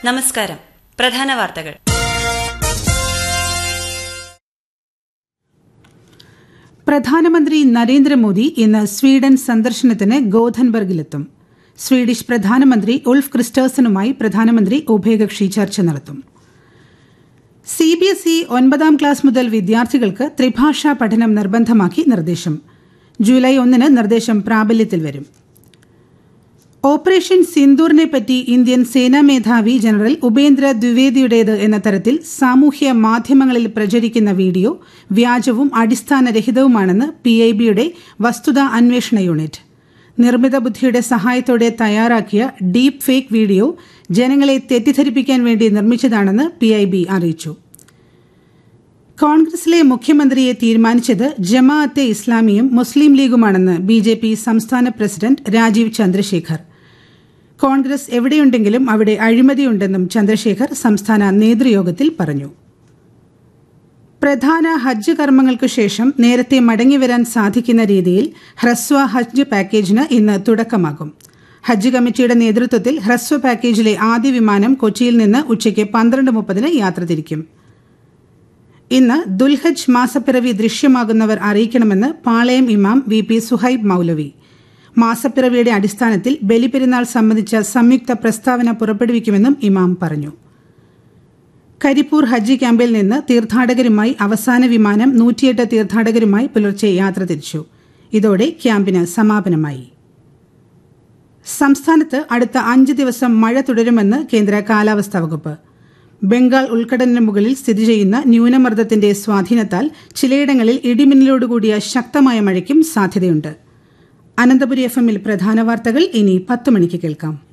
നമസ്കാരം പ്രധാന വാർത്തകൾ പ്രധാനമന്ത്രി നരേന്ദ്രമോദി ഇന്ന് സ്വീഡൻ സന്ദർശനത്തിന് ഗോഥൻബർഗിലെത്തും സ്വീഡിഷ് പ്രധാനമന്ത്രി ഉൾഫ് ക്രിസ്റ്റേഴ്സനുമായി പ്രധാനമന്ത്രി ഉഭയകക്ഷി ചർച്ച നടത്തും സി ബി എസ് ഇ ഒൻപതാം ക്ലാസ് മുതൽ വിദ്യാർത്ഥികൾക്ക് ത്രിഭാഷാ പഠനം നിർബന്ധമാക്കി നിർദ്ദേശം ജൂലൈ ഒന്നിന് നിർദ്ദേശം പ്രാബല്യത്തിൽ വരും ഓപ്പറേഷൻ സിന്ദൂറിനെ പറ്റി ഇന്ത്യൻ സേനാ മേധാവി ജനറൽ ഉപേന്ദ്ര ദ്വിവേദിയുടേത് എന്ന തരത്തിൽ സാമൂഹ്യ മാധ്യമങ്ങളിൽ പ്രചരിക്കുന്ന വീഡിയോ വ്യാജവും അടിസ്ഥാനരഹിതവുമാണെന്ന് പി ഐ ബിയുടെ വസ്തുതാ അന്വേഷണ യൂണിറ്റ് നിർമ്മിത ബുദ്ധിയുടെ സഹായത്തോടെ തയ്യാറാക്കിയ ഡീപ് ഫേക്ക് വീഡിയോ ജനങ്ങളെ തെറ്റിദ്ധരിപ്പിക്കാൻ വേണ്ടി നിർമ്മിച്ചതാണെന്ന് പി ഐ ബി അറിയിച്ചു കോൺഗ്രസിലെ മുഖ്യമന്ത്രിയെ തീരുമാനിച്ചത് ജമാഅത്തെ ഇസ്ലാമിയും മുസ്ലിം ലീഗുമാണെന്ന് ബി ജെ പി സംസ്ഥാന പ്രസിഡന്റ് രാജീവ് ചന്ദ്രശേഖർ കോൺഗ്രസ് എവിടെയുണ്ടെങ്കിലും അവിടെ അഴിമതിയുണ്ടെന്നും ചന്ദ്രശേഖർ സംസ്ഥാന നേതൃയോഗത്തിൽ പറഞ്ഞു പ്രധാന ഹജ്ജ് കർമ്മങ്ങൾക്കു ശേഷം നേരത്തെ മടങ്ങിവരാൻ സാധിക്കുന്ന രീതിയിൽ ഹ്രസ്വ ഹജ്ജ് പാക്കേജിന് ഇന്ന് തുടക്കമാകും ഹജ്ജ് കമ്മിറ്റിയുടെ നേതൃത്വത്തിൽ ഹ്രസ്വ പാക്കേജിലെ ആദ്യ വിമാനം കൊച്ചിയിൽ നിന്ന് ഉച്ചയ്ക്ക് പന്ത്രണ്ട് മുപ്പതിന് യാത്ര തിരിക്കും ഇന്ന് ദുൽഹജ് മാസപ്പിറവി ദൃശ്യമാകുന്നവർ അറിയിക്കണമെന്ന് പാളയം ഇമാം വി പി സുഹൈബ് മൗലവി മാസപ്പിറവിയുടെ അടിസ്ഥാനത്തിൽ ബലിപെരുന്നാൾ സംബന്ധിച്ച സംയുക്ത പ്രസ്താവന പുറപ്പെടുവിക്കുമെന്നും ഇമാം പറഞ്ഞു കരിപ്പൂർ ഹജ്ജ് ക്യാമ്പിൽ നിന്ന് തീർത്ഥാടകരുമായി അവസാന വിമാനം നൂറ്റിയെട്ട് തീർത്ഥാടകരുമായി പുലർച്ചെ യാത്ര തിരിച്ചു ഇതോടെ ക്യാമ്പിന് സമാപനമായി സംസ്ഥാനത്ത് അടുത്ത അഞ്ച് ദിവസം മഴ തുടരുമെന്ന് കേന്ദ്ര കാലാവസ്ഥാ വകുപ്പ് ബംഗാൾ ഉൾക്കടലിന് മുകളിൽ സ്ഥിതി ചെയ്യുന്ന ന്യൂനമർദ്ദത്തിന്റെ സ്വാധീനത്താൽ ചിലയിടങ്ങളിൽ ഇടിമിന്നലോടുകൂടിയ ശക്തമായ മഴയ്ക്കും സാധ്യതയുണ്ട് അനന്തപുരി എഫ് എമ്മിൽ പ്രധാന വാർത്തകൾ ഇനി പത്ത് മണിക്ക് കേൾക്കാം